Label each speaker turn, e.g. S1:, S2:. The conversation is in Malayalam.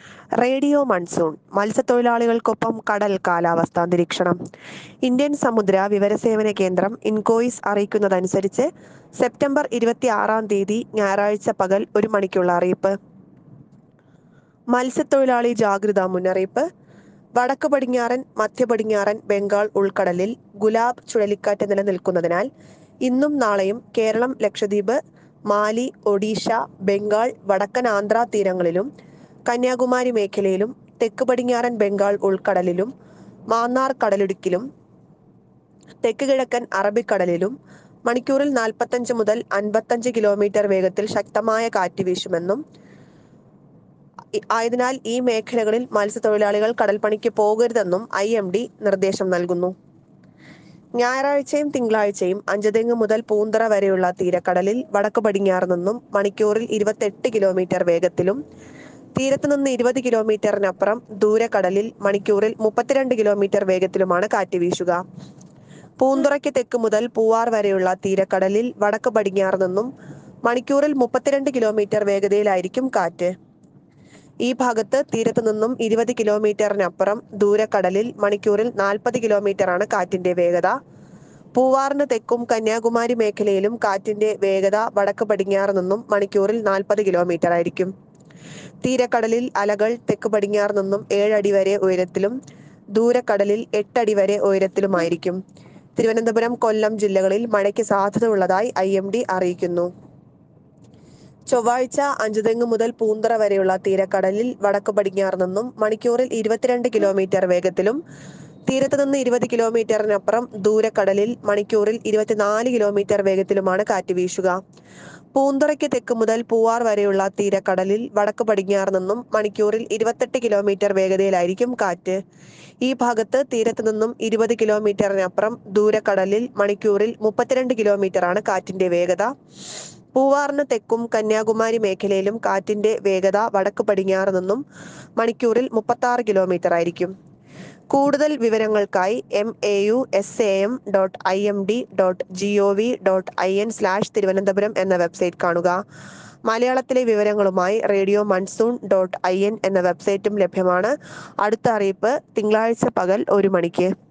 S1: റേഡിയോ മൺസൂൺ മത്സ്യത്തൊഴിലാളികൾക്കൊപ്പം കടൽ കാലാവസ്ഥാ നിരീക്ഷണം ഇന്ത്യൻ സമുദ്ര വിവരസേവന കേന്ദ്രം ഇൻകോയിസ് അറിയിക്കുന്നതനുസരിച്ച് സെപ്റ്റംബർ ഇരുപത്തി ആറാം തീയതി ഞായറാഴ്ച പകൽ ഒരു മണിക്കുള്ള അറിയിപ്പ് മത്സ്യത്തൊഴിലാളി ജാഗ്രതാ മുന്നറിയിപ്പ് വടക്ക് പടിഞ്ഞാറൻ മധ്യ പടിഞ്ഞാറൻ ബംഗാൾ ഉൾക്കടലിൽ ഗുലാബ് ചുഴലിക്കാറ്റ് നിലനിൽക്കുന്നതിനാൽ ഇന്നും നാളെയും കേരളം ലക്ഷദ്വീപ് മാലി ഒഡീഷ ബംഗാൾ വടക്കൻ ആന്ധ്ര തീരങ്ങളിലും കന്യാകുമാരി മേഖലയിലും തെക്ക് പടിഞ്ഞാറൻ ബംഗാൾ ഉൾക്കടലിലും മാന്നാർ കടലിടുക്കിലും തെക്ക് കിഴക്കൻ അറബിക്കടലിലും മണിക്കൂറിൽ നാൽപ്പത്തഞ്ച് മുതൽ അൻപത്തഞ്ച് കിലോമീറ്റർ വേഗത്തിൽ ശക്തമായ കാറ്റ് വീശുമെന്നും ഇ- ആയതിനാൽ ഈ മേഖലകളിൽ മത്സ്യത്തൊഴിലാളികൾ കടൽപ്പണിക്ക് പോകരുതെന്നും ഐ എം ഡി നിർദ്ദേശം നൽകുന്നു ഞായറാഴ്ചയും തിങ്കളാഴ്ചയും അഞ്ചുതെങ്ങ് മുതൽ പൂന്തറ വരെയുള്ള തീരക്കടലിൽ വടക്ക് പടിഞ്ഞാറ് നിന്നും മണിക്കൂറിൽ ഇരുപത്തെട്ട് കിലോമീറ്റർ വേഗത്തിലും തീരത്ത് നിന്ന് ഇരുപത് കിലോമീറ്ററിനപ്പുറം ദൂരക്കടലിൽ മണിക്കൂറിൽ മുപ്പത്തിരണ്ട് കിലോമീറ്റർ വേഗത്തിലുമാണ് കാറ്റ് വീശുക പൂന്തുറയ്ക്ക് തെക്ക് മുതൽ പൂവാർ വരെയുള്ള തീരക്കടലിൽ വടക്ക് പടിഞ്ഞാറ് നിന്നും മണിക്കൂറിൽ മുപ്പത്തിരണ്ട് കിലോമീറ്റർ വേഗതയിലായിരിക്കും കാറ്റ് ഈ ഭാഗത്ത് തീരത്ത് നിന്നും ഇരുപത് കിലോമീറ്ററിനപ്പുറം ദൂരക്കടലിൽ മണിക്കൂറിൽ നാൽപ്പത് കിലോമീറ്ററാണ് കാറ്റിന്റെ വേഗത പൂവാറിന് തെക്കും കന്യാകുമാരി മേഖലയിലും കാറ്റിന്റെ വേഗത വടക്ക് പടിഞ്ഞാറ് നിന്നും മണിക്കൂറിൽ നാൽപ്പത് കിലോമീറ്റർ ആയിരിക്കും തീരക്കടലിൽ അലകൾ തെക്ക് പടിഞ്ഞാറ് നിന്നും ഏഴടി വരെ ഉയരത്തിലും ദൂരക്കടലിൽ എട്ടടി വരെ ഉയരത്തിലുമായിരിക്കും തിരുവനന്തപുരം കൊല്ലം ജില്ലകളിൽ മഴയ്ക്ക് സാധ്യത ഉള്ളതായി ഐ എം ഡി അറിയിക്കുന്നു ചൊവ്വാഴ്ച അഞ്ചുതെങ്ങ് മുതൽ പൂന്തറ വരെയുള്ള തീരക്കടലിൽ വടക്ക് പടിഞ്ഞാറ് നിന്നും മണിക്കൂറിൽ ഇരുപത്തിരണ്ട് കിലോമീറ്റർ വേഗത്തിലും തീരത്ത് നിന്ന് ഇരുപത് കിലോമീറ്ററിനപ്പുറം ദൂരക്കടലിൽ മണിക്കൂറിൽ ഇരുപത്തിനാല് കിലോമീറ്റർ വേഗത്തിലുമാണ് കാറ്റ് വീശുക പൂന്തുറയ്ക്ക് തെക്ക് മുതൽ പൂവാർ വരെയുള്ള തീരക്കടലിൽ വടക്ക് പടിഞ്ഞാറ് നിന്നും മണിക്കൂറിൽ ഇരുപത്തെട്ട് കിലോമീറ്റർ വേഗതയിലായിരിക്കും കാറ്റ് ഈ ഭാഗത്ത് തീരത്ത് നിന്നും ഇരുപത് കിലോമീറ്ററിനപ്പുറം ദൂരക്കടലിൽ മണിക്കൂറിൽ മുപ്പത്തിരണ്ട് കിലോമീറ്ററാണ് കാറ്റിന്റെ വേഗത പൂവാറിന് തെക്കും കന്യാകുമാരി മേഖലയിലും കാറ്റിന്റെ വേഗത വടക്ക് പടിഞ്ഞാറ് നിന്നും മണിക്കൂറിൽ മുപ്പത്തി ആറ് കിലോമീറ്റർ ആയിരിക്കും കൂടുതൽ വിവരങ്ങൾക്കായി M A U S A M dot I M D dot G O V dot I N slash Thiruvananthapuram എന്ന വെബ്സൈറ്റ് കാണുക മലയാളത്തിലെ വിവരങ്ങളുമായി radio monsoon dot I N എന്ന വെബ്സൈറ്റും ലഭ്യമാണ് അടുത്ത അറിയിപ്പ് തിങ്കളാഴ്ച പകൽ ഒരു മണിക്ക്